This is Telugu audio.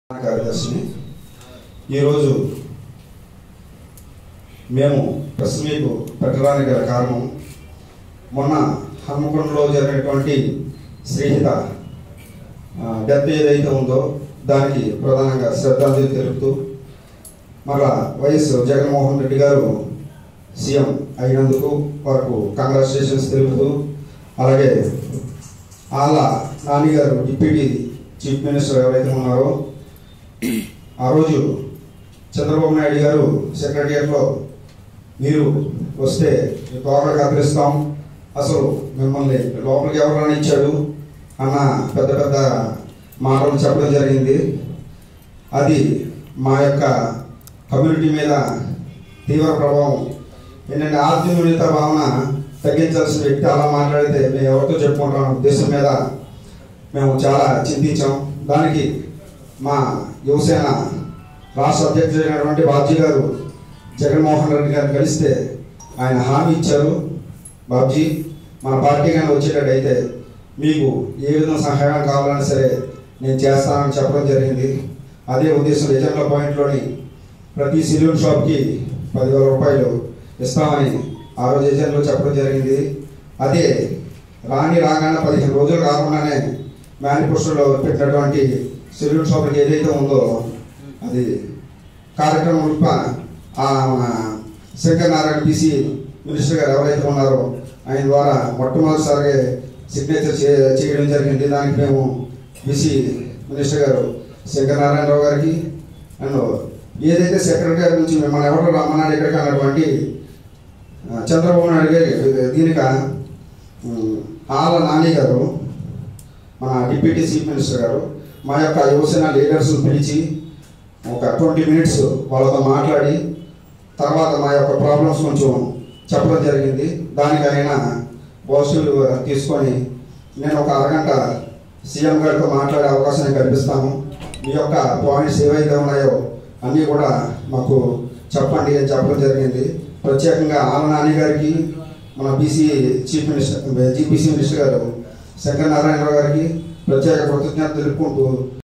ప్రధాన కార్యదర్శిని ఈరోజు మేము ప్రెస్ మీట్ పెట్టడానికి గల కారణం మొన్న హన్మకొండలో జరిగినటువంటి శ్రీహిత ఆ, డెత్ ఏదైతే ఉందో దానికి ప్రధానంగా శ్రద్ధాంజలి తెలుపుతూ మళ్ళా వైఎస్ జగన్మోహన్ రెడ్డి గారు సీఎం అయినందుకు వారికి కంగ్రాచులేషన్స్ తెలుపుతూ అలాగే వాళ్ళ నాన్నగారు డిప్యూటీ చీఫ్ మినిస్టర్ ఎవరైతే ఉన్నారో ఆ రోజు చంద్రబాబు నాయుడు గారు సెక్రటరియట్లో మీరు వస్తే మీ తోటలు కత్తిరిస్తాం అసలు మిమ్మల్ని లోపలికి ఎవరైనా ఇచ్చాడు అన్న పెద్ద పెద్ద మాటలు చెప్పడం జరిగింది అది మా యొక్క కమ్యూనిటీ మీద తీవ్ర ప్రభావం ఏంటంటే ఆత్మీయత భావన తగ్గించాల్సిన వ్యక్తి అలా మాట్లాడితే మేము ఎవరితో చెప్పుకుంటాం అనే ఉద్దేశం మీద మేము చాలా చింతించాం దానికి మా యువసేన రాష్ట్ర అధ్యక్షుడైనటువంటి బాబ్జీ గారు జగన్మోహన్ రెడ్డి గారిని కలిస్తే ఆయన హామీ ఇచ్చారు బాబ్జీ మన పార్టీ కానీ వచ్చేటట్టయితే మీకు ఏ విధంగా సహాయం కావాలన్నా సరే నేను చేస్తానని చెప్పడం జరిగింది అదే ఉద్దేశం ఎజెండా పాయింట్లోని ప్రతి సెల్యూన్ షాప్కి పదివేల రూపాయలు ఇస్తామని ఆ రోజు ఎజెంట్లో చెప్పడం జరిగింది అదే రాని రాగానే పదిహేను రోజులు కాకుండానే మేనిఫెస్టోలో పెట్టినటువంటి సెల్యూన్ షాప్కి ఏదైతే ఉందో అది కార్యక్రమం రూప ఆ మన శంకర్ నారాయణ బీసీ మినిస్టర్ గారు ఎవరైతే ఉన్నారో ఆయన ద్వారా మొట్టమొదటిసారిగా సిగ్నేచర్ చే- చేయడం జరిగింది దానికి మేము బీసీ మినిస్టర్ గారు శంకర్ నారాయణరావు గారికి అండ్ ఏదైతే సెక్రటరీ గారి నుంచి మిమ్మల్ని ఎవరు రమ్మన్నాడు ఇక్కడికి అన్నటువంటి ఆ, చంద్రబాబు నాయుడు గారి దీనిక ఉమ్, ఆల నాని గారు మన డిప్యూటీ చీఫ్ మినిస్టర్ గారు మా యొక్క యువసేన లీడర్స్ పిలిచి ఒక ట్వంటీ మినిట్స్ వాళ్ళతో మాట్లాడి తర్వాత మా యొక్క ప్రాబ్లమ్స్ కొంచెం చెప్పడం జరిగింది దానికి ఆయన పాజిటివ్ తీసుకొని నేను ఒక అరగంట సీఎం గారితో మాట్లాడే అవకాశం కల్పిస్తాను మీ యొక్క పాయింట్స్ ఏవైతే ఉన్నాయో అన్నీ కూడా మాకు చెప్పండి అని చెప్పడం జరిగింది ప్రత్యేకంగా ఆల నాని గారికి మన BC chief minister GPC minister garu Shankar Narayana Rao గారికి ప్రత్యేక కృతజ్ఞత తెలుపుకుంటూ